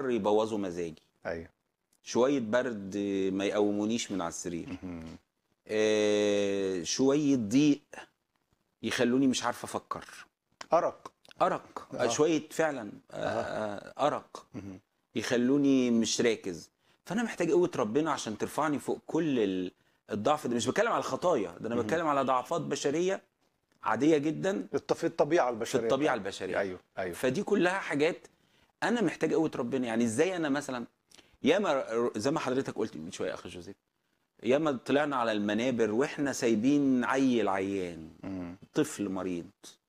حر يبوظوا مزاجي ايوه شويه برد ما يقومونيش من على السرير مهم. آه، شويه ضيق يخلوني مش عارف افكر ارق ارق آه. شويه فعلا آه، آه، ارق مهم. يخلوني مش راكز فانا محتاج قوه ربنا عشان ترفعني فوق كل ال- الضعف ده مش بتكلم على الخطايا ده انا مهم. بتكلم على ضعفات بشريه عاديه جدا الط- في الطبيعه في البشريه الطبيعه البشريه ايوه ايوه فدي كلها حاجات انا محتاج قوه ربنا يعني ازاي انا مثلا ياما زي ما حضرتك قلت من شويه يا اخ جوزيف ياما طلعنا على المنابر واحنا سايبين عيل عيان مم. طفل مريض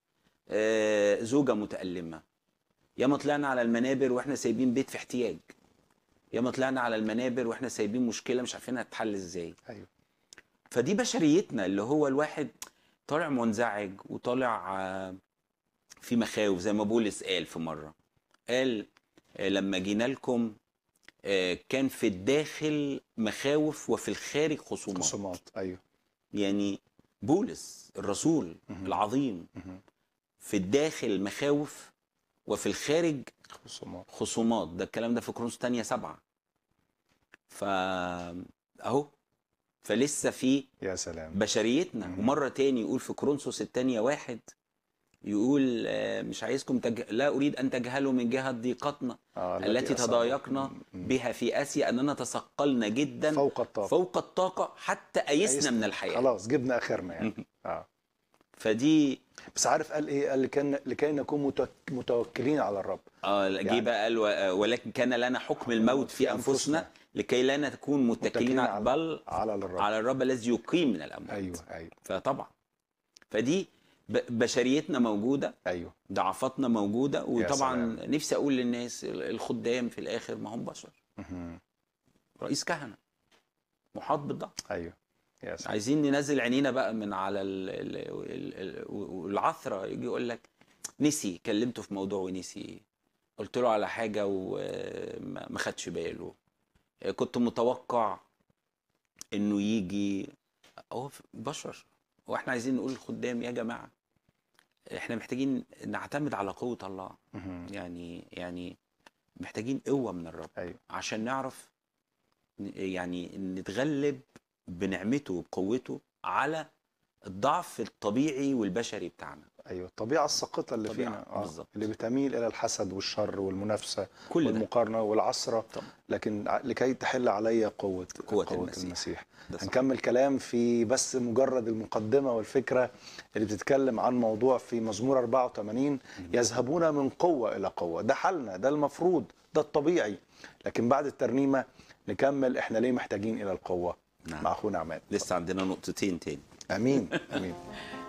آه، زوجة متألمة ياما طلعنا على المنابر واحنا سايبين بيت في احتياج ياما طلعنا على المنابر واحنا سايبين مشكلة مش عارفين هتتحل ازاي ايوه فدي بشريتنا اللي هو الواحد طالع منزعج وطالع آه، في مخاوف زي ما بولس قال في مرة قال آه، لما جينا لكم آه، كان في الداخل مخاوف وفي الخارج خصومات خصومات ايوه يعني بولس الرسول مهم. العظيم مهم. في الداخل مخاوف وفي الخارج خصومات خصومات ده الكلام ده في كورنثوس تانية سبعة ف اهو فلسه في يا سلام بشريتنا مم. ومرة تاني يقول في كورنثوس التانية واحد يقول آه، مش عايزكم تج... لا أريد أن تجهلوا من جهة ضيقتنا آه التي أصابت. تضايقنا مم. بها في آسيا أننا تثقلنا جدا فوق الطاقه فوق الطاقة حتى أيسنا أيسنا. من الحياة خلاص جبنا اخرنا يعني اه فدي بس عارف قال ايه قال لكي لكي نكون متوك- متوكلين على الرب اه جه يعني- بقى قال و- ولكن كان لنا حكم الموت في انفسنا لكي لا نكون متكلين متكلين على بل على الرب على الرب الذي يقيم من الاموات ايوه ايوه فطبعا فدي ب- بشريتنا موجوده ايوه ضعفاتنا موجوده وطبعا سلام. نفسي اقول للناس ال- الخدام في الاخر ما هم بشر مهم. رئيس كهنه محاط بالضعف ايوه يا سلام عايزين ننزل عينينا بقى من على ال- ال- ال- ال- والعثره يجي يقول لك نسي كلمته في موضوع ونسي قلت له على حاجه وما ما خدش باله كنت متوقع انه يجي هو ف- بشر واحنا عايزين نقول للخدام يا جماعه احنا محتاجين نعتمد على قوه الله مهم. يعني يعني محتاجين قوه من الرب ايوه عشان نعرف ن- يعني نتغلب بنعمته وبقوته على الضعف الطبيعي والبشري بتاعنا ايوه الطبيعه الساقطه اللي الطبيعة، فينا آه. بالظبط. اللي بتميل الى الحسد والشر والمنافسه كل ده والمقارنه والعصره طبعا لكن ع- لكي تحل علي قوه قوة قوه المسيح. المسيح ده صح. هنكمل كلام في بس مجرد المقدمة والفكرة اللي بتتكلم عن موضوع في مزمور 84 يذهبون من قوة إلى قوة ده حالنا ده المفروض ده الطبيعي لكن بعد الترنيمة نكمل احنا ليه محتاجين إلى القوة نعم. مع أخونا عماد لسه عندنا نقطتين تاني أمين أمين